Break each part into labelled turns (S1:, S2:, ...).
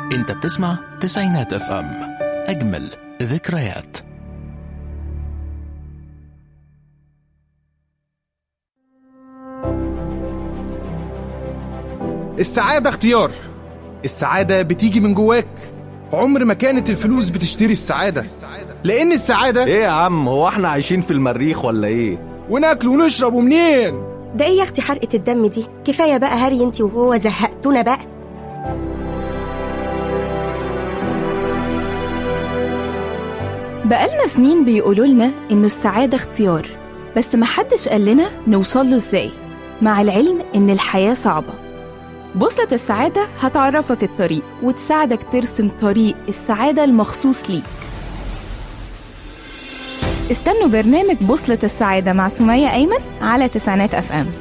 S1: انت بتسمع تسعينات اف ام اجمل ذكريات
S2: السعادة اختيار السعادة بتيجي من جواك عمر ما كانت الفلوس بتشتري السعادة لأن السعادة
S3: ايه يا عم هو احنا عايشين في المريخ ولا ايه
S2: وناكل ونشرب ومنين
S4: ده ايه يا اختي حرقة الدم دي كفاية بقى هري انتي وهو زهقتونا بقى
S5: بقالنا سنين بيقولوا لنا إنه السعادة اختيار بس محدش قال لنا نوصل له إزاي مع العلم إن الحياة صعبة بوصلة السعادة هتعرفك الطريق وتساعدك ترسم طريق السعادة المخصوص ليك استنوا برنامج بوصلة السعادة مع سمية أيمن على تسعينات أف أم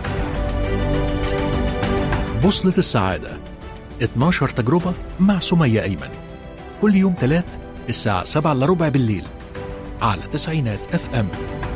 S1: بوصلة السعادة 12 تجربة مع سمية أيمن كل يوم تلات الساعة 7 إلا ربع بالليل على تسعينات اف ام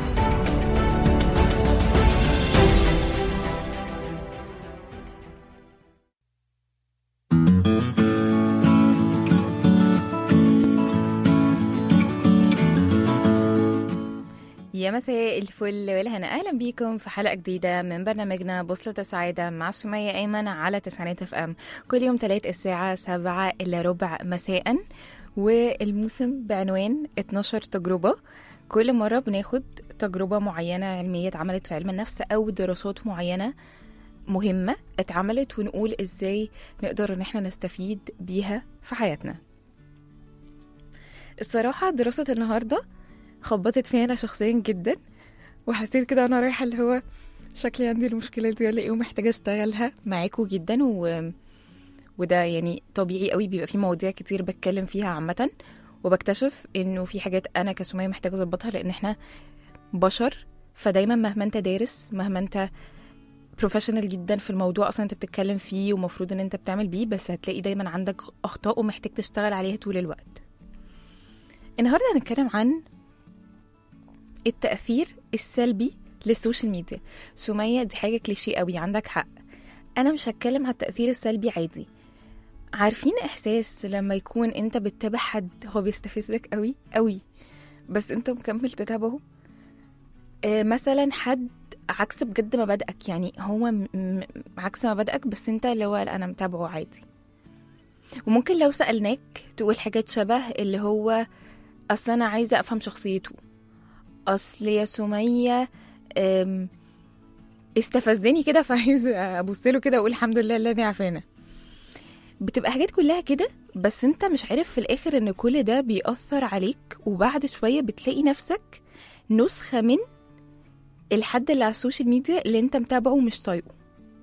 S5: يا مساء الفل والهنا اهلا بيكم في حلقه جديده من برنامجنا بوصله السعاده مع سميه ايمن على تسعينات اف ام كل يوم تلات الساعه سبعة الا ربع مساء والموسم بعنوان 12 تجربه كل مره بناخد تجربه معينه علميه اتعملت في علم النفس او دراسات معينه مهمه اتعملت ونقول ازاي نقدر ان احنا نستفيد بيها في حياتنا الصراحه دراسه النهارده خبطت فيا انا شخصيا جدا وحسيت كده وانا رايحه اللي هو شكلي عندي المشكله دي ولا ايه ومحتاجه اشتغلها معاكوا جدا و... وده يعني طبيعي قوي بيبقى في مواضيع كتير بتكلم فيها عامه وبكتشف انه في حاجات انا كسمية محتاجه اظبطها لان احنا بشر فدايما مهما انت دارس مهما انت بروفيشنال جدا في الموضوع اصلا انت بتتكلم فيه ومفروض ان انت بتعمل بيه بس هتلاقي دايما عندك اخطاء ومحتاج تشتغل عليها طول الوقت النهارده هنتكلم عن التأثير السلبي للسوشيال ميديا سمية دي حاجة كليشيه قوي عندك حق أنا مش هتكلم على التأثير السلبي عادي عارفين إحساس لما يكون أنت بتتابع حد هو بيستفزك قوي قوي بس أنت مكمل تتابعه آه مثلا حد عكس بجد مبادئك يعني هو م- م- عكس مبادئك بس أنت اللي هو لا، أنا متابعه عادي وممكن لو سألناك تقول حاجات شبه اللي هو أصل أنا عايزة أفهم شخصيته اصل يا سمية أم، استفزني كده فعايز ابص له كده واقول الحمد لله الذي عافانا بتبقى حاجات كلها كده بس انت مش عارف في الاخر ان كل ده بيأثر عليك وبعد شوية بتلاقي نفسك نسخة من الحد اللي على السوشيال ميديا اللي انت متابعه ومش طايقه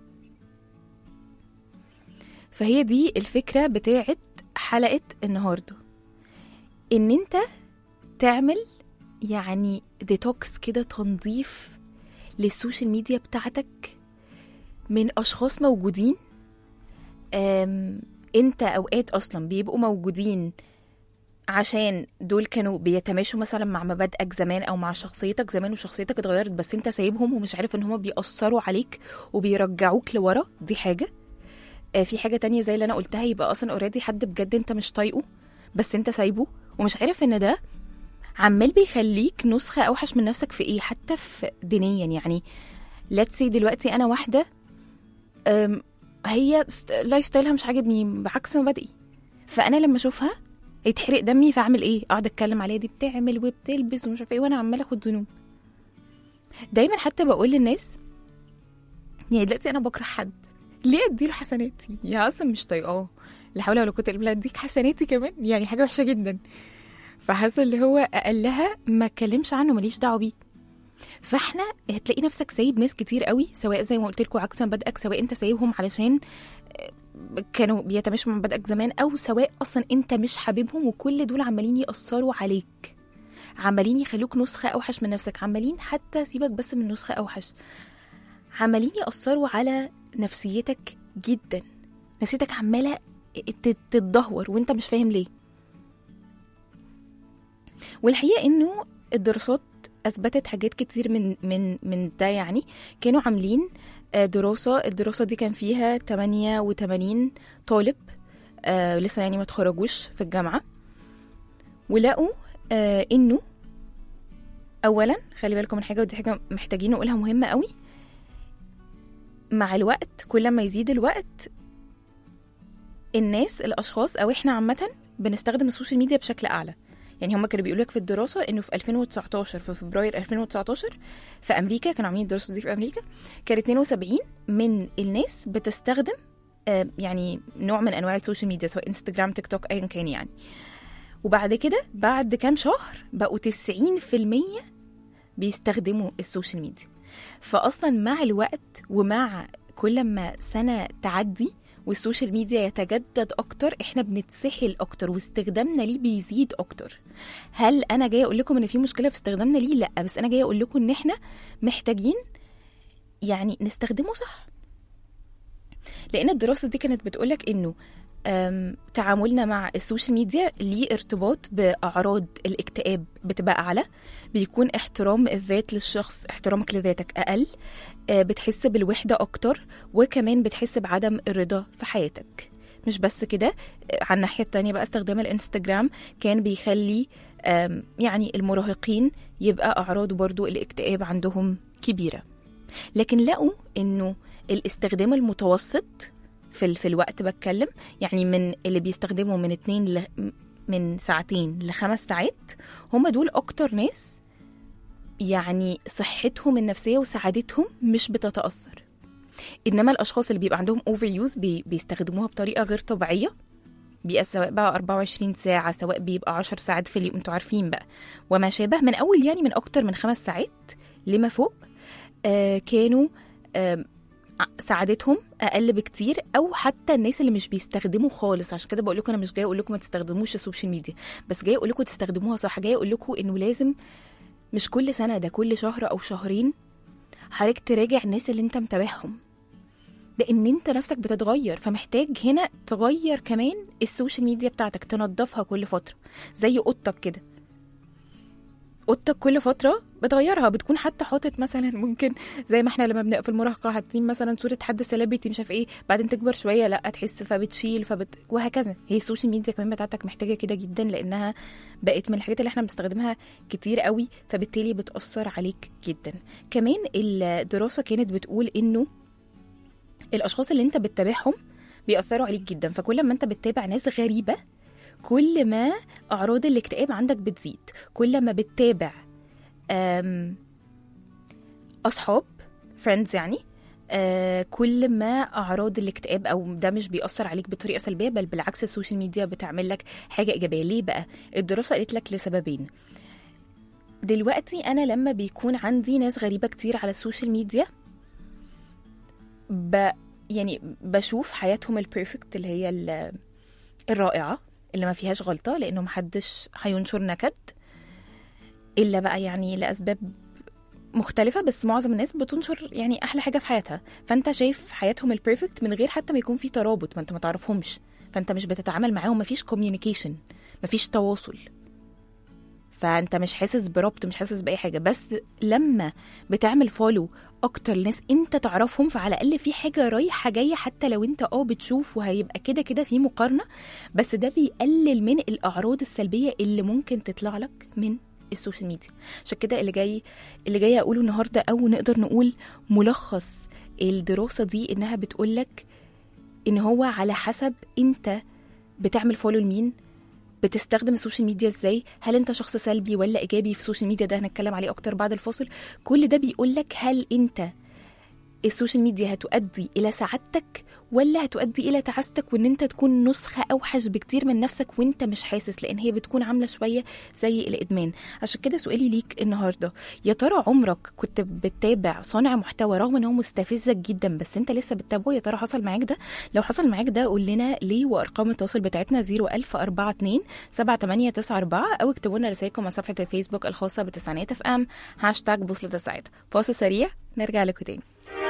S5: فهي دي الفكرة بتاعت حلقة النهاردة ان انت تعمل يعني ديتوكس كده تنظيف للسوشيال ميديا بتاعتك من اشخاص موجودين أم انت اوقات اصلا بيبقوا موجودين عشان دول كانوا بيتماشوا مثلا مع مبادئك زمان او مع شخصيتك زمان وشخصيتك اتغيرت بس انت سايبهم ومش عارف ان هما بيأثروا عليك وبيرجعوك لورا دي حاجة آه، في حاجة تانية زي اللي انا قلتها يبقى اصلا اوريدي حد بجد انت مش طايقه بس انت سايبه ومش عارف ان ده عمال بيخليك نسخة أوحش من نفسك في إيه حتى في دينيا يعني let's say دلوقتي أنا واحدة أم، هي ست- لايف ستايلها مش عاجبني بعكس مبادئي فأنا لما أشوفها يتحرق دمي فأعمل إيه؟ أقعد أتكلم عليها دي بتعمل وبتلبس ومش عارفة إيه وأنا عمالة أخد ذنوب دايما حتى بقول للناس يعني دلوقتي أنا بكره حد ليه أديله حسناتي؟ يا أصلا مش طايقاه لا حول ولا قوة إلا بالله أديك حسناتي كمان يعني حاجة وحشة جدا فحاسه اللي هو اقلها ما اتكلمش عنه ماليش دعوه بيه فاحنا هتلاقي نفسك سايب ناس كتير قوي سواء زي ما قلت لكم عكس مبادئك سواء انت سايبهم علشان آه، كانوا بيتماشوا مع مبادئك زمان او سواء اصلا انت مش حاببهم وكل دول عمالين ياثروا عليك عمالين يخلوك نسخه اوحش من نفسك عمالين حتى سيبك بس من نسخه اوحش عمالين ياثروا على نفسيتك جدا نفسيتك عماله تت- تتدهور وانت مش فاهم ليه والحقيقه انه الدراسات اثبتت حاجات كتير من من من ده يعني كانوا عاملين آه، دراسه الدراسه دي كان فيها 88 طالب آه لسه يعني ما اتخرجوش في الجامعه ولقوا آه انه اولا خلي بالكم من حاجه ودي حاجه محتاجين نقولها مهمه قوي مع الوقت كل ما يزيد الوقت الناس الاشخاص او احنا عامه بنستخدم السوشيال ميديا بشكل اعلى يعني هم كانوا بيقولوا لك في الدراسه انه في 2019 في فبراير 2019 في امريكا كانوا عاملين الدراسه دي في امريكا كان 72 من الناس بتستخدم آه، يعني نوع من انواع السوشيال ميديا سواء انستجرام تيك توك ايا كان يعني وبعد كده بعد كام شهر بقوا 90% بيستخدموا السوشيال ميديا فاصلا مع الوقت ومع كل ما سنه تعدي والسوشيال ميديا يتجدد اكتر احنا بنتسحل اكتر واستخدامنا ليه بيزيد اكتر هل انا جايه اقول لكم ان في مشكله في استخدامنا ليه لا بس انا جايه اقول لكم ان احنا محتاجين يعني نستخدمه صح لان الدراسه دي كانت بتقولك انه أم، تعاملنا مع السوشيال ميديا ليه ارتباط باعراض الاكتئاب بتبقى اعلى بيكون احترام الذات للشخص احترامك لذاتك اقل آه، بتحس بالوحده اكتر وكمان بتحس بعدم الرضا في حياتك مش بس كده آه، على الناحيه التانية بقى استخدام الانستجرام كان بيخلي آم، يعني المراهقين يبقى اعراض برضو الاكتئاب عندهم كبيره لكن لقوا انه الاستخدام المتوسط في ال- في الوقت بتكلم يعني من اللي بيستخدموا من اتنين ل من ساعتين لخمس ساعات هم دول اكتر ناس يعني صحتهم النفسيه وسعادتهم مش بتتاثر انما الاشخاص اللي بيبقى عندهم اوفر يوز بي بيستخدموها بطريقه غير طبيعيه بيبقى سواء بقى 24 ساعة سواء بيبقى 10 ساعات في اليوم انتوا عارفين بقى وما شابه من أول يعني من أكتر من خمس ساعات لما فوق آه كانوا آه سعادتهم اقل بكتير او حتى الناس اللي مش بيستخدموا خالص عشان كده بقول لكم انا مش جايه اقول لكم ما تستخدموش السوشيال ميديا بس جايه اقول لكم تستخدموها صح جايه اقول لكم انه لازم مش كل سنه ده كل شهر او شهرين حضرتك تراجع الناس اللي انت متابعهم لان انت نفسك بتتغير فمحتاج هنا تغير كمان السوشيال ميديا بتاعتك تنظفها كل فتره زي اوضتك كده اوضتك كل فتره بتغيرها بتكون حتى حاطط مثلا ممكن زي ما احنا لما بنبقى في المراهقه حاطين مثلا صوره حد سيلبرتي مش عارف ايه بعدين تكبر شويه لا تحس فبتشيل فبت وهكذا هي السوشيال ميديا كمان بتاعتك محتاجه كده جدا لانها بقت من الحاجات اللي احنا بنستخدمها كتير قوي فبالتالي بتاثر عليك جدا كمان الدراسه كانت بتقول انه الاشخاص اللي انت بتتابعهم بيأثروا عليك جدا فكل ما انت بتتابع ناس غريبه كل ما اعراض الاكتئاب عندك بتزيد كل ما بتتابع أم، اصحاب فريندز يعني آه كل ما اعراض الاكتئاب او ده مش بيأثر عليك بطريقه سلبيه بل بالعكس السوشيال ميديا بتعمل لك حاجه ايجابيه ليه بقى الدراسه قالت لك لسببين دلوقتي انا لما بيكون عندي ناس غريبه كتير على السوشيال ميديا ب يعني بشوف حياتهم البيرفكت اللي هي ال- الرائعه اللي ما فيهاش غلطه لانه محدش هينشر نكد الا بقى يعني لاسباب مختلفة بس معظم الناس بتنشر يعني أحلى حاجة في حياتها فأنت شايف حياتهم البيرفكت من غير حتى ما يكون في ترابط ما أنت ما تعرفهمش فأنت مش بتتعامل معاهم مفيش كوميونيكيشن مفيش تواصل فأنت مش حاسس بربط مش حاسس بأي حاجة بس لما بتعمل فولو أكتر لناس أنت تعرفهم فعلى الأقل في حاجة رايحة جاية حتى لو أنت أه بتشوف وهيبقى كده كده في مقارنة بس ده بيقلل من الأعراض السلبية اللي ممكن تطلع لك من السوشيال ميديا عشان كده اللي جاي اللي جاي اقوله النهارده او نقدر نقول ملخص الدراسه دي انها بتقولك ان هو على حسب انت بتعمل فولو لمين بتستخدم السوشيال ميديا ازاي هل انت شخص سلبي ولا ايجابي في السوشيال ميديا ده هنتكلم عليه اكتر بعد الفاصل كل ده بيقولك هل انت السوشيال ميديا هتؤدي الى سعادتك ولا هتؤدي الى تعاستك وان انت تكون نسخه اوحش بكتير من نفسك وانت مش حاسس لان هي بتكون عامله شويه زي الادمان عشان كده سؤالي ليك النهارده يا ترى عمرك كنت بتتابع صانع محتوى رغم ان هو مستفزك جدا بس انت لسه بتتابعه يا ترى حصل معاك ده لو حصل معاك ده قول لنا ليه وارقام التواصل بتاعتنا 01042 7894 او اكتبوا لنا رسائلكم على صفحه الفيسبوك الخاصه بتسعينات اف ام هاشتاج بوصله السعاده فاصل سريع نرجع لكم تاني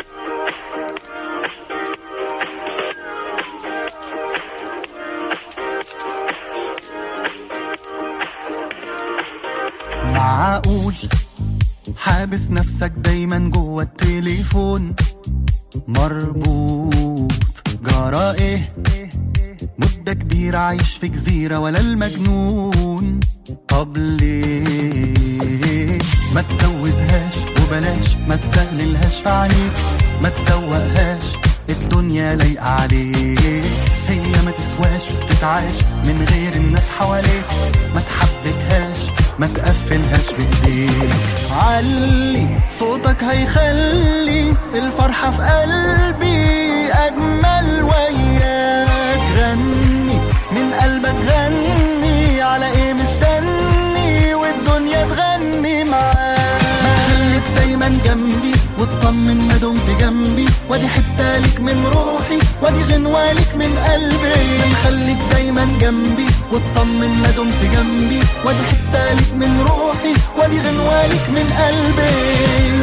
S6: معقول حابس نفسك دايما جوه التليفون مربوط جرى ايه ده كبير عايش في جزيرة ولا المجنون طب ليه ما تزودهاش وبلاش ما تسهللهاش في عينيك ما تزوقهاش الدنيا لايقة عليك هي ما تسواش تتعاش من غير الناس حواليك ما تحبكهاش ما تقفلهاش بايديك علي صوتك هيخلي الفرحة في قلبي أجمل وياك غني من قلبك غني على ايه مستني والدنيا تغني معاك خليك دايما جنبي واطمن ما دمت جنبي وادي حته لك من روحي وادي غنوه لك من قلبي خليك دايما جنبي واطمن ما دمت جنبي وادي حته لك من روحي وادي غنوه لك من قلبي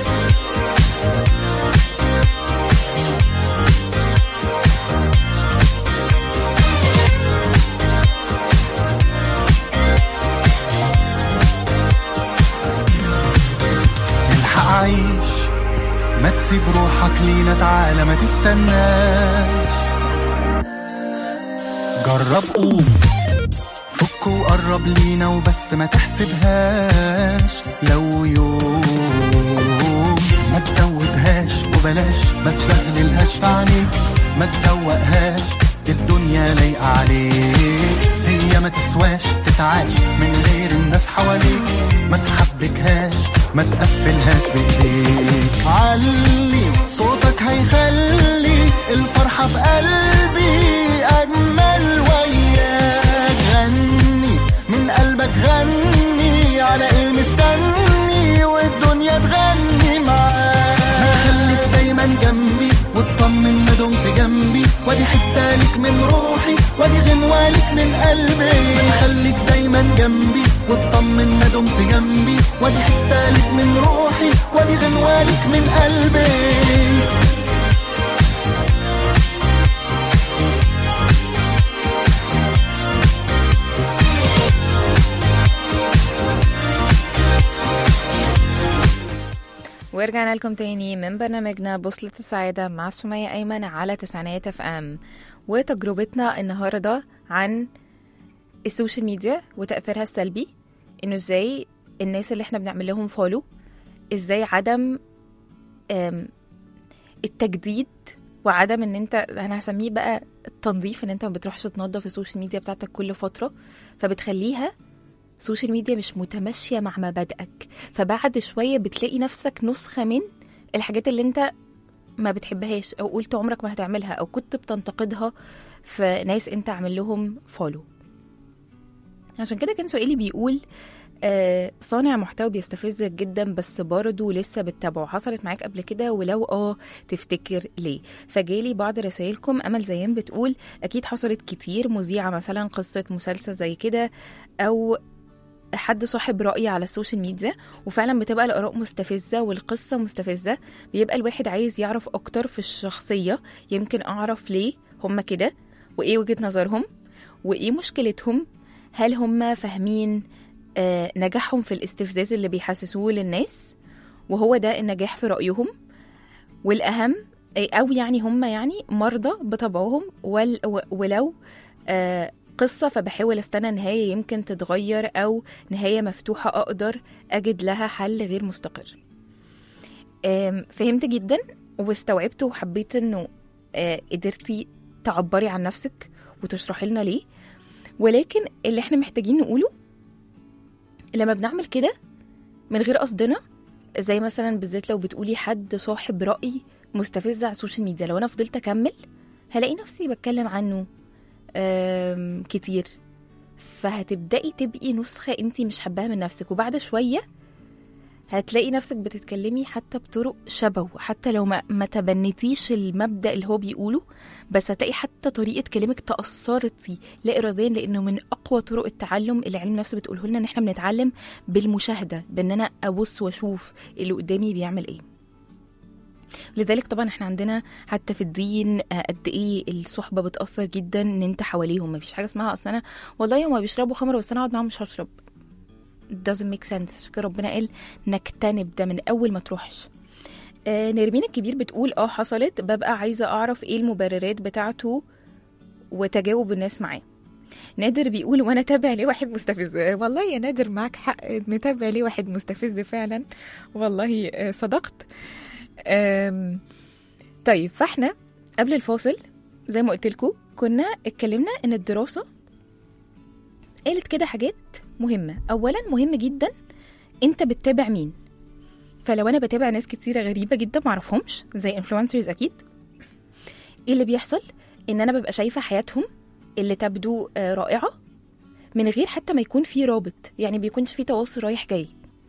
S6: الحق عيش ما تسيب روحك لينا تعالى ما تستناش جرب قوم فك وقرب لينا وبس ما تحسبهاش لو يوم ما تزودهاش وبلاش ما تزغللهاش في عينيك ما تزوقهاش الدنيا لايقة عليك هي ما تسواش تتعاش من غير الناس حواليك ما تحبكهاش ما تقفلهاش بايديك علي صوتك هيخلي الفرحة في قلبي أجمل وياك غني من قلبك غني على ايه مستني والدنيا تغني معاك خليك دايما جنبي واطمن ما دمت جنبي وادي حته لك من روحي وادي غنوه لك من قلبي خليك دايما جنبي واطمن ما دمت جنبي وادي حته لك من روحي وادي غنوه لك من قلبي
S5: ورجعنا لكم تاني من برنامجنا بوصلة السعادة مع سمية أيمن على تسعينات اف ام وتجربتنا النهاردة عن السوشيال ميديا وتأثيرها السلبي انه ازاي الناس اللي احنا بنعمل لهم فولو ازاي عدم آم، التجديد وعدم ان انت انا هسميه بقى التنظيف ان انت ما بتروحش تنظف السوشيال ميديا بتاعتك كل فترة فبتخليها السوشيال ميديا مش متماشية مع مبادئك فبعد شوية بتلاقي نفسك نسخة من الحاجات اللي انت ما بتحبهاش او قلت عمرك ما هتعملها او كنت بتنتقدها في ناس انت عامل لهم فولو عشان كده كان سؤالي بيقول آه صانع محتوى بيستفزك جدا بس برضه لسه بتتابعه حصلت معاك قبل كده ولو اه تفتكر ليه فجالي بعض رسائلكم امل زيان بتقول اكيد حصلت كتير مذيعه مثلا قصه مسلسل زي كده او حد صاحب رأي على السوشيال ميديا وفعلا بتبقى الآراء مستفزة والقصة مستفزة بيبقى الواحد عايز يعرف أكتر في الشخصية يمكن أعرف ليه هم كده وإيه وجهة نظرهم وإيه مشكلتهم هل هم فاهمين آه نجاحهم في الاستفزاز اللي بيحسسوه للناس وهو ده النجاح في رأيهم والأهم أو يعني هم يعني مرضى بطبعهم ول ولو آه قصة فبحاول استنى نهاية يمكن تتغير أو نهاية مفتوحة أقدر أجد لها حل غير مستقر آم، فهمت جدا واستوعبت وحبيت انه آه، قدرتي تعبري عن نفسك وتشرحي لنا ليه ولكن اللي احنا محتاجين نقوله لما بنعمل كده من غير قصدنا زي مثلا بالذات لو بتقولي حد صاحب رأي مستفز على السوشيال ميديا لو انا فضلت اكمل هلاقي نفسي بتكلم عنه آم، كتير فهتبدأي تبقي نسخة انت مش حباها من نفسك وبعد شوية هتلاقي نفسك بتتكلمي حتى بطرق شبهه حتى لو ما, ما تبنتيش المبدأ اللي هو بيقوله بس هتلاقي حتى طريقة كلامك تأثرتي لا إراديا لأنه من أقوى طرق التعلم اللي علم النفس بتقوله لنا إن إحنا بنتعلم بالمشاهدة بإن أنا أبص وأشوف اللي قدامي بيعمل إيه لذلك طبعا احنا عندنا حتى في الدين آه، قد ايه الصحبه بتاثر جدا ان انت حواليهم مفيش حاجه اسمها اصل انا والله هما بيشربوا خمر بس انا اقعد معاهم مش هشرب doesn't make sense عشان كده ربنا قال نجتنب ده من اول ما تروحش آه نرمين الكبير بتقول اه حصلت ببقى عايزه اعرف ايه المبررات بتاعته وتجاوب الناس معاه نادر بيقول وانا تابع ليه واحد مستفز آه، والله يا نادر معاك حق نتابع ليه واحد مستفز فعلا والله آه، صدقت آم، طيب فاحنا قبل الفاصل زي ما قلت لكم كنا اتكلمنا ان الدراسه قالت كده حاجات مهمه اولا مهم جدا انت بتتابع مين فلو انا بتابع ناس كتيره غريبه جدا معرفهمش زي انفلونسرز اكيد ايه اللي بيحصل ان انا ببقى شايفه حياتهم اللي تبدو آه، رائعه من غير حتى ما يكون في رابط يعني بيكونش في تواصل رايح جاي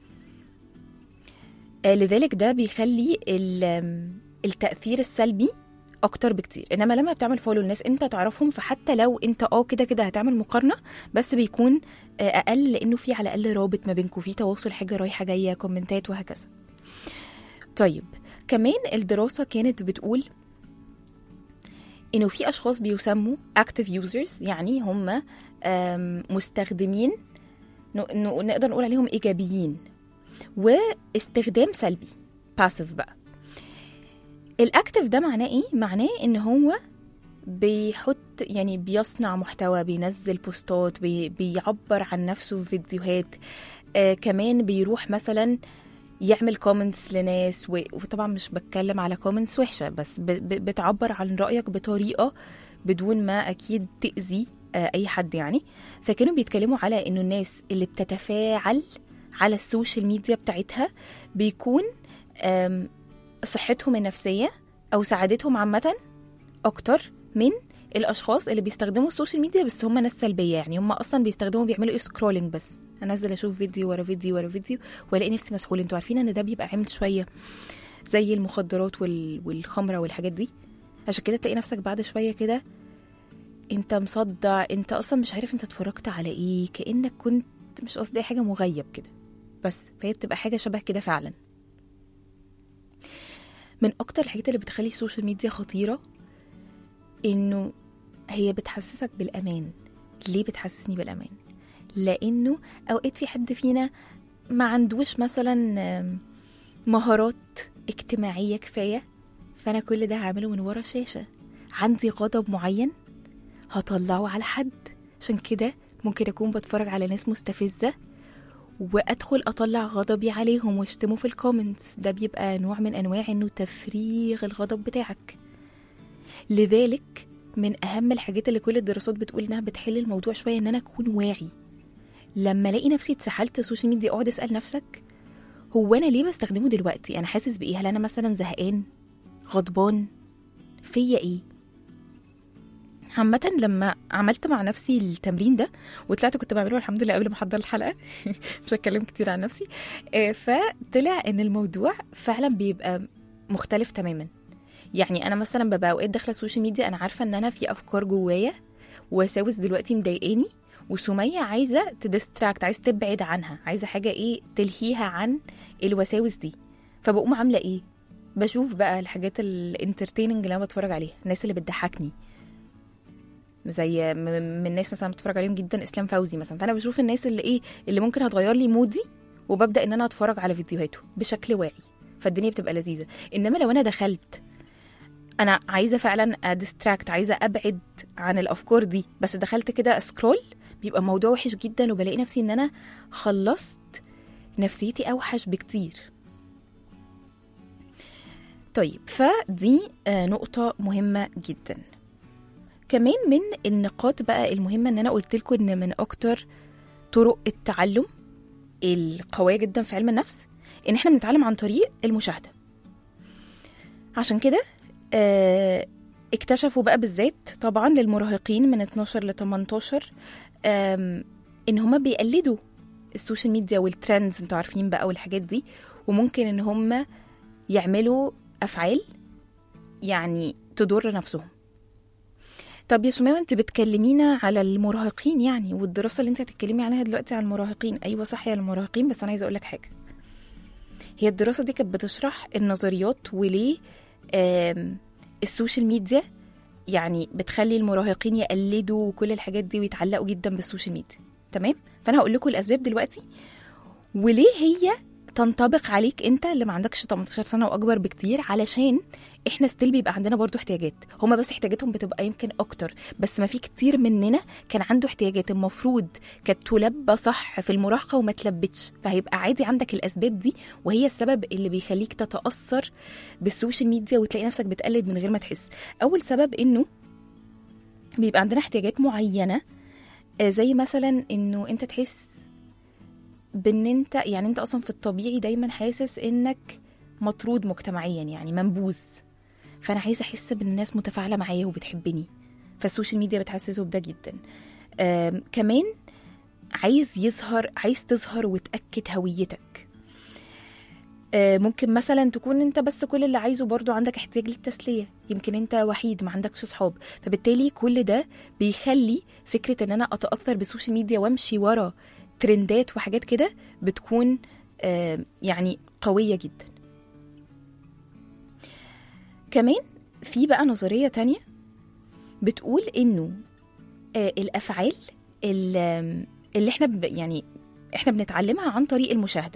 S5: آه، لذلك ده بيخلي ال- آم، التاثير السلبي اكتر بكتير انما لما بتعمل فولو لناس انت تعرفهم فحتى لو انت اه كده كده هتعمل مقارنه بس بيكون آه، اقل لانه في على الاقل رابط ما بينكم في تواصل حاجه رايحه جايه كومنتات وهكذا طيب كمان الدراسه كانت بتقول انه في اشخاص بيسموا active users يعني هم آم، مستخدمين ن- ن- نقدر نقول عليهم ايجابيين واستخدام سلبي باسيف بقى الاكتف ده معناه ايه معناه ان هو بيحط يعني بيصنع محتوى بينزل بوستات بي بيعبر عن نفسه في فيديوهات آه كمان بيروح مثلا يعمل كومنتس لناس و- وطبعا مش بتكلم على كومنتس وحشه بس ب- ب- بتعبر عن رايك بطريقه بدون ما اكيد تاذي آه، اي حد يعني فكانوا بيتكلموا على انه الناس اللي بتتفاعل على السوشيال ميديا بتاعتها بيكون آم، صحتهم النفسيه او سعادتهم عامه اكتر من الاشخاص اللي بيستخدموا السوشيال ميديا بس هم ناس سلبيه يعني هم اصلا بيستخدموا بيعملوا ايه سكرولنج بس انزل اشوف فيديو ورا فيديو ورا فيديو والاقي نفسي مسحول انتوا عارفين ان ده بيبقى عامل شويه زي المخدرات وال... والخمره والحاجات دي عشان كده تلاقي نفسك بعد شويه كده انت مصدع انت اصلا مش عارف انت اتفرجت على ايه كانك كنت مش قصدي أي حاجه مغيب كده بس فهي بتبقى حاجه شبه كده فعلا من اكتر الحاجات اللي بتخلي السوشيال ميديا خطيره انه هي بتحسسك بالامان ليه بتحسسني بالامان لانه اوقات في حد فينا ما عندوش مثلا آم، مهارات اجتماعيه كفايه فانا كل ده هعمله من ورا شاشه عندي غضب معين هطلعه على حد عشان كده ممكن اكون بتفرج على ناس مستفزه وادخل اطلع غضبي عليهم واشتمه في الكومنتس ده بيبقى نوع من انواع انه تفريغ الغضب بتاعك لذلك من اهم الحاجات اللي كل الدراسات بتقول انها بتحل الموضوع شويه ان انا اكون واعي لما الاقي نفسي اتسحلت السوشيال ميديا اقعد اسال نفسك هو انا ليه بستخدمه دلوقتي انا حاسس بايه هل انا مثلا زهقان غضبان فيا ايه عامة لما عملت مع نفسي التمرين ده وطلعت كنت بعمله الحمد لله قبل ما احضر الحلقة مش هتكلم كتير عن نفسي آه، فطلع ان الموضوع فعلا بيبقى مختلف تماما يعني انا مثلا ببقى اوقات داخله السوشيال ميديا انا عارفه ان انا في افكار جوايا وساوس دلوقتي مضايقاني وسمية عايزة تدستراكت عايزة تبعد عنها عايزة حاجة ايه تلهيها عن الوساوس دي فبقوم عاملة ايه بشوف بقى الحاجات الانترتيننج اللي انا بتفرج عليها الناس اللي بتضحكني زي م- من الناس مثلا بتفرج عليهم جدا اسلام فوزي مثلا فانا بشوف الناس اللي ايه اللي ممكن هتغير لي مودي وببدا ان انا اتفرج على فيديوهاته بشكل واعي فالدنيا بتبقى لذيذه انما لو انا دخلت انا عايزه فعلا ادستراكت عايزه ابعد عن الافكار دي بس دخلت كده سكرول بيبقى الموضوع وحش جدا وبلاقي نفسي ان انا خلصت نفسيتي اوحش بكتير طيب فدي آه، نقطة مهمة جدا كمان من النقاط بقى المهمة ان انا قلت لكم ان من اكتر طرق التعلم القوية جدا في علم النفس ان احنا بنتعلم عن طريق المشاهدة عشان كده آه، اكتشفوا بقى بالذات طبعا للمراهقين من 12 ل 18 آم، ان هما بيقلدوا السوشيال ميديا والترندز انتوا عارفين بقى والحاجات دي وممكن ان هما يعملوا افعال يعني تضر نفسهم طب يا سمية انت بتكلمينا على المراهقين يعني والدراسه اللي انت هتتكلمي عنها دلوقتي عن المراهقين ايوه صح يا المراهقين بس انا عايزه اقول لك حاجه هي الدراسه دي كانت بتشرح النظريات وليه آم، السوشيال ميديا يعني بتخلي المراهقين يقلدوا كل الحاجات دي ويتعلقوا جدا بالسوشيال ميديا تمام فانا هقول لكم الاسباب دلوقتي وليه هي تنطبق عليك انت اللي ما عندكش 18 سنه واكبر بكتير علشان احنا ستيل بيبقى عندنا برضو احتياجات هما بس احتياجاتهم بتبقى يمكن اكتر بس ما في كتير مننا كان عنده احتياجات المفروض كانت تلبى صح في المراهقه وما تلبتش فهيبقى عادي عندك الاسباب دي وهي السبب اللي بيخليك تتاثر بالسوشيال ميديا وتلاقي نفسك بتقلد من غير ما تحس اول سبب انه بيبقى عندنا احتياجات معينه آه، زي مثلا انه انت تحس بان انت يعني انت اصلا في الطبيعي دايما حاسس انك مطرود مجتمعيا يعني منبوذ فانا عايزه احس بان الناس متفاعله معايا وبتحبني فالسوشيال ميديا بتحسسه بده جدا آم، كمان عايز يظهر عايز تظهر وتاكد هويتك آه، ممكن مثلا تكون انت بس كل اللي عايزه برضو عندك احتياج للتسليه يمكن انت وحيد ما عندكش صحاب فبالتالي كل ده بيخلي فكره ان انا اتاثر بالسوشيال ميديا وامشي ورا ترندات وحاجات كده بتكون آه، يعني قويه جدا كمان في بقى نظريه تانية بتقول انه آه، الافعال ال- اللي احنا ب- يعني احنا بنتعلمها عن طريق المشاهده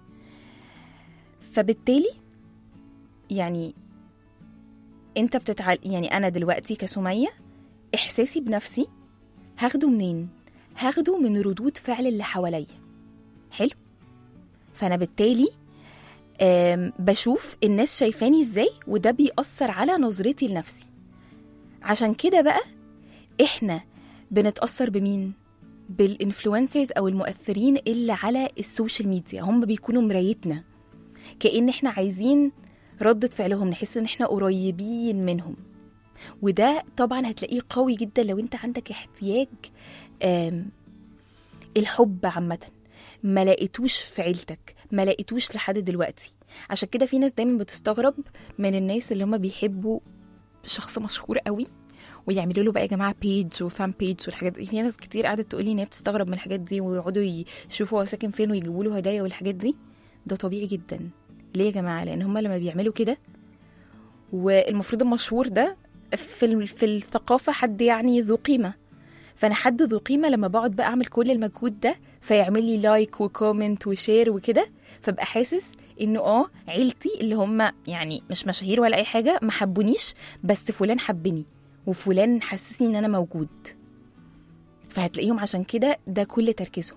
S5: فبالتالي يعني انت بتتعل يعني انا دلوقتي كسميه احساسي بنفسي هاخده منين هاخده من ردود فعل اللي حواليا حلو فانا بالتالي آم، بشوف الناس شايفاني ازاي وده بيأثر على نظرتي لنفسي عشان كده بقى احنا بنتأثر بمين بالانفلونسرز او المؤثرين اللي على السوشيال ميديا هم بيكونوا مرايتنا كأن احنا عايزين ردة فعلهم نحس ان احنا قريبين منهم وده طبعا هتلاقيه قوي جدا لو انت عندك احتياج آم، الحب عامة ما لقيتوش في عيلتك ما لقيتوش لحد دلوقتي عشان كده في ناس دايما بتستغرب من الناس اللي هم بيحبوا شخص مشهور قوي ويعملوا له بقى يا جماعه بيج وفان بيج والحاجات دي في ناس كتير قعدت تقول لي ان هي بتستغرب من الحاجات دي ويقعدوا يشوفوا هو ساكن فين ويجيبوا له هدايا والحاجات دي ده طبيعي جدا ليه يا جماعه لان هم لما بيعملوا كده والمفروض المشهور ده في ال- في الثقافه حد يعني ذو قيمه فانا حد ذو قيمه لما بقعد بقى اعمل كل المجهود ده فيعمل لي لايك وكومنت وشير وكده فبقى حاسس انه اه عيلتي اللي هم يعني مش مشاهير ولا اي حاجه ما حبونيش بس فلان حبني وفلان حسسني ان انا موجود فهتلاقيهم عشان كده ده كل تركيزهم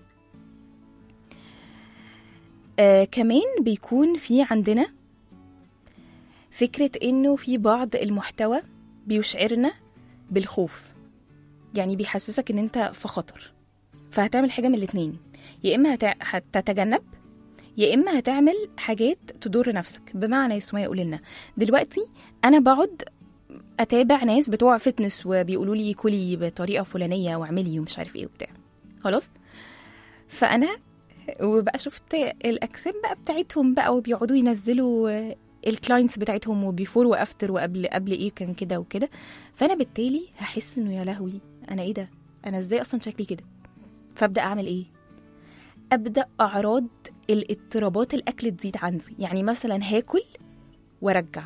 S5: آه كمان بيكون في عندنا فكرة إنه في بعض المحتوى بيشعرنا بالخوف يعني بيحسسك إن أنت في خطر فهتعمل حاجة من الاتنين يا إما هتع... هتتجنب يا إما هتعمل حاجات تضر نفسك بمعنى يا سمية قول لنا دلوقتي أنا بقعد أتابع ناس بتوع فتنس وبيقولوا لي كلي بطريقة فلانية واعملي ومش عارف إيه وبتاع خلاص فأنا وبقى شفت الاجسام بقى بتاعتهم بقى وبيقعدوا ينزلوا الكلاينتس بتاعتهم وبيفور وافتر وقبل قبل ايه كان كده وكده فانا بالتالي هحس انه يا لهوي انا ايه ده انا ازاي اصلا شكلي كده فابدا اعمل ايه ابدا اعراض الاضطرابات الاكل تزيد عندي يعني مثلا هاكل وارجع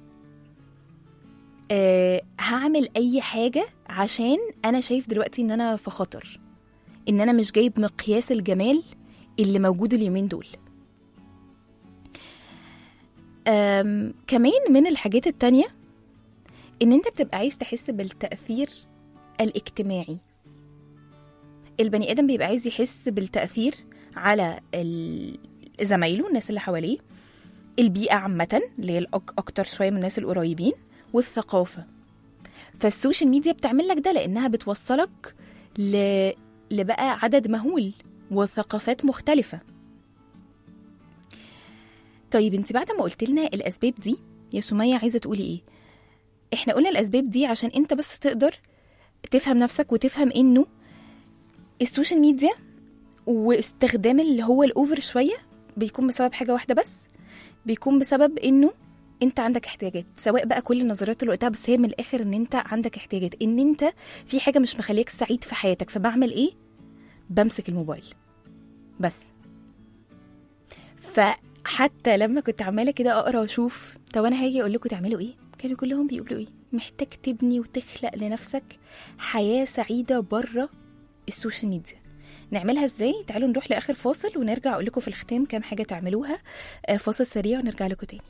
S5: أه هعمل اي حاجه عشان انا شايف دلوقتي ان انا في خطر ان انا مش جايب مقياس الجمال اللي موجود اليومين دول أم كمان من الحاجات التانية ان انت بتبقى عايز تحس بالتأثير الاجتماعي البني ادم بيبقى عايز يحس بالتأثير على ال- زمايله الناس اللي حواليه البيئة عامة اللي هي الأك- أكتر شوية من الناس القريبين والثقافة فالسوشيال ميديا بتعمل لك ده لأنها بتوصلك ل... لبقى عدد مهول وثقافات مختلفة طيب انت بعد ما قلت لنا الأسباب دي يا سمية عايزة تقولي ايه احنا قلنا الأسباب دي عشان انت بس تقدر تفهم نفسك وتفهم انه السوشيال ميديا واستخدام اللي هو الأوفر شوية بيكون بسبب حاجة واحدة بس بيكون بسبب انه انت عندك احتياجات سواء بقى كل النظريات اللي قلتها بس هي من الاخر ان انت عندك احتياجات ان انت في حاجه مش مخليك سعيد في حياتك فبعمل ايه بمسك الموبايل بس فحتى لما كنت عماله كده اقرا واشوف طب انا هاجي اقول لكم تعملوا ايه كانوا كلهم بيقولوا ايه محتاج تبني وتخلق لنفسك حياه سعيده بره السوشيال ميديا نعملها ازاي تعالوا نروح لاخر فاصل ونرجع اقول لكم في الختام كام حاجه تعملوها آه، فاصل سريع ونرجع لكم تاني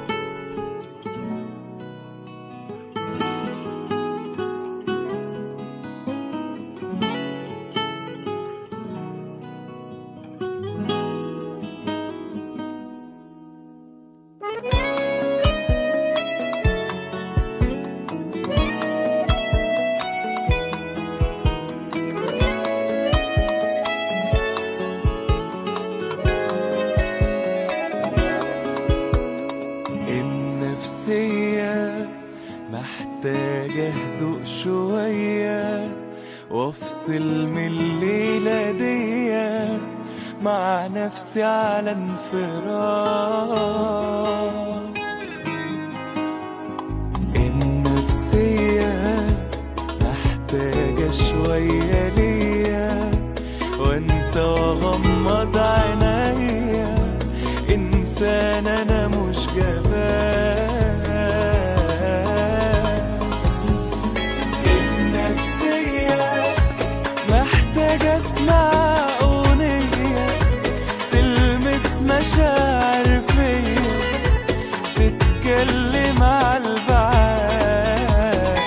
S7: النفسية محتاجة هدوء شوية وافصل من الليلة دي مع نفسي على انفراد النفسية محتاجة شوية ليا وانسى واغمض عينيا انسان انا مش جبان النفسية محتاجة اسمع اغنية تلمس مشاعر فيا تتكلم على البعاد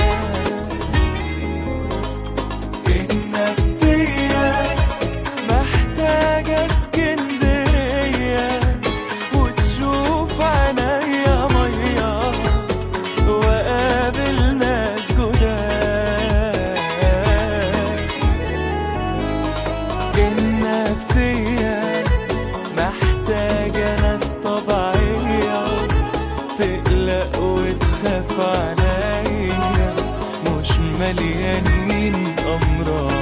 S7: النفسية محتاجة اسكندرية وتشوف عينيا مية وقابل ناس جداد النفسية محتاجة ناس طبيعية تقلق وتخاف عليا مش مليانين أمراض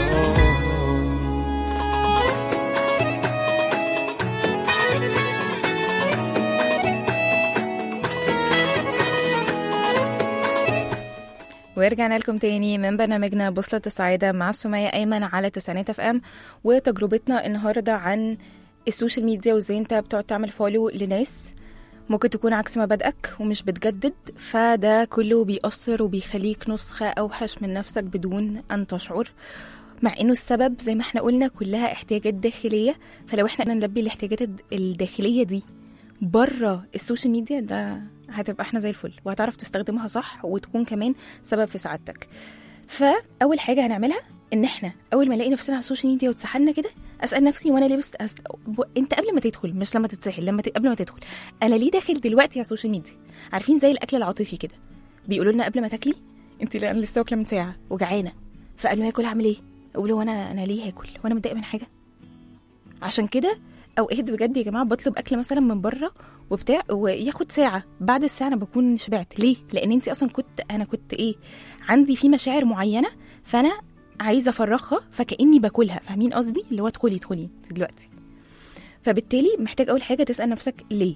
S5: ورجعنا لكم تاني من برنامجنا بوصلة السعادة مع سمية أيمن على تسعينات اف ام وتجربتنا النهاردة عن السوشيال ميديا وازاي انت بتقعد تعمل فولو لناس ممكن تكون عكس مبادئك ومش بتجدد فده كله بيأثر وبيخليك نسخة أوحش من نفسك بدون أن تشعر مع انه السبب زي ما احنا قلنا كلها احتياجات داخلية فلو احنا قدرنا نلبي الاحتياجات الد- الداخلية دي بره السوشيال ميديا ده هتبقى احنا زي الفل وهتعرف تستخدمها صح وتكون كمان سبب في سعادتك فاول حاجه هنعملها ان احنا اول ما نلاقي نفسنا على السوشيال ميديا واتسحلنا كده اسال نفسي وانا لابس أس... ب- انت قبل ما تدخل مش لما تتسحل لما ت... قبل ما تدخل انا ليه داخل دلوقتي على السوشيال ميديا عارفين زي الاكل العاطفي كده بيقولوا لنا قبل ما تاكلي انت لا- انا لسه واكله من ساعه وجعانه فقبل ما اكل هعمل ايه اقول له انا انا ليه هاكل وانا متضايقه من حاجه عشان كده اوقات بجد يا جماعه بطلب اكل مثلا من بره وبتاع وياخد ساعه بعد الساعه انا بكون شبعت ليه لان انت اصلا كنت انا كنت ايه عندي في مشاعر معينه فانا عايزه افرغها فكاني باكلها فاهمين قصدي اللي هو ادخلي ادخلي دلوقتي فبالتالي محتاج اول حاجه تسال نفسك ليه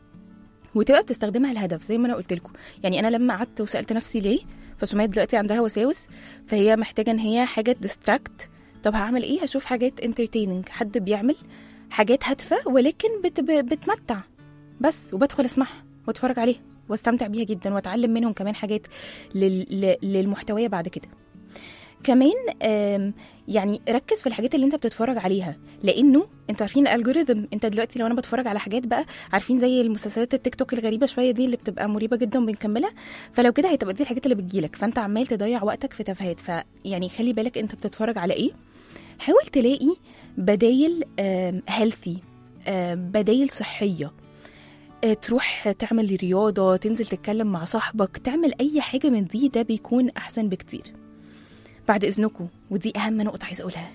S5: وتبقى بتستخدمها الهدف زي ما انا قلت لكم يعني انا لما قعدت وسالت نفسي ليه فسمية دلوقتي عندها وساوس فهي محتاجه ان هي حاجه ديستراكت طب هعمل ايه هشوف حاجات انترتيننج حد بيعمل حاجات هادفه ولكن بت ب- بتمتع بس وبدخل اسمعها واتفرج عليها واستمتع بيها جدا واتعلم منهم كمان حاجات لل... ل- للمحتويه بعد كده كمان آم، يعني ركز في الحاجات اللي انت بتتفرج عليها لانه انتوا عارفين الالجوريثم انت دلوقتي لو انا بتفرج على حاجات بقى عارفين زي المسلسلات التيك توك الغريبه شويه دي اللي بتبقى مريبه جدا وبنكملها فلو كده هتبقى دي الحاجات اللي بتجيلك فانت عمال تضيع وقتك في تفاهات فيعني خلي بالك انت بتتفرج على ايه حاول تلاقي بدايل هيلثي بدايل صحيه آه، تروح تعمل رياضه تنزل تتكلم مع صاحبك تعمل اي حاجه من دي ده بيكون احسن بكتير بعد اذنكم ودي اهم نقطه عايزه اقولها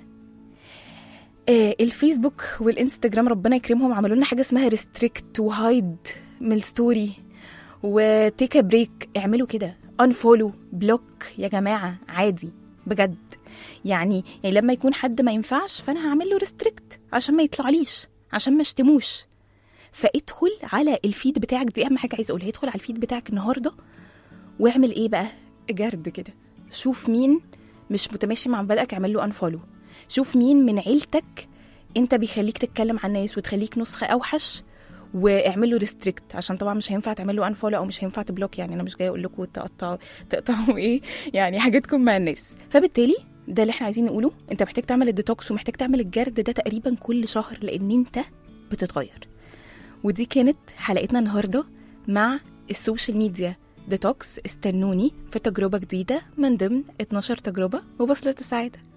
S5: آه الفيسبوك والانستجرام ربنا يكرمهم عملوا لنا حاجه اسمها ريستريكت وهايد من الستوري وتيك بريك اعملوا كده انفولو بلوك يا جماعه عادي بجد يعني يعني لما يكون حد ما ينفعش فانا هعمل له ريستريكت عشان ما يطلعليش عشان ما اشتموش فادخل على الفيد بتاعك دي اهم حاجه عايزه اقولها ادخل على الفيد بتاعك النهارده واعمل ايه بقى جرد كده شوف مين مش متماشي مع مبادئك اعمل له انفولو شوف مين من عيلتك انت بيخليك تتكلم عن الناس وتخليك نسخه اوحش واعمل له ريستريكت عشان طبعا مش هينفع تعمل له انفولو او مش هينفع تبلوك يعني انا مش جايه اقول لكم تقطعوا تقطعوا ايه يعني حاجتكم مع الناس فبالتالي ده اللي احنا عايزين نقوله انت محتاج تعمل الديتوكس ومحتاج تعمل الجرد ده تقريبا كل شهر لان انت بتتغير ودي كانت حلقتنا النهارده مع السوشيال ميديا ديتوكس استنوني في تجربة جديدة من ضمن 12 تجربة وبصلة السعادة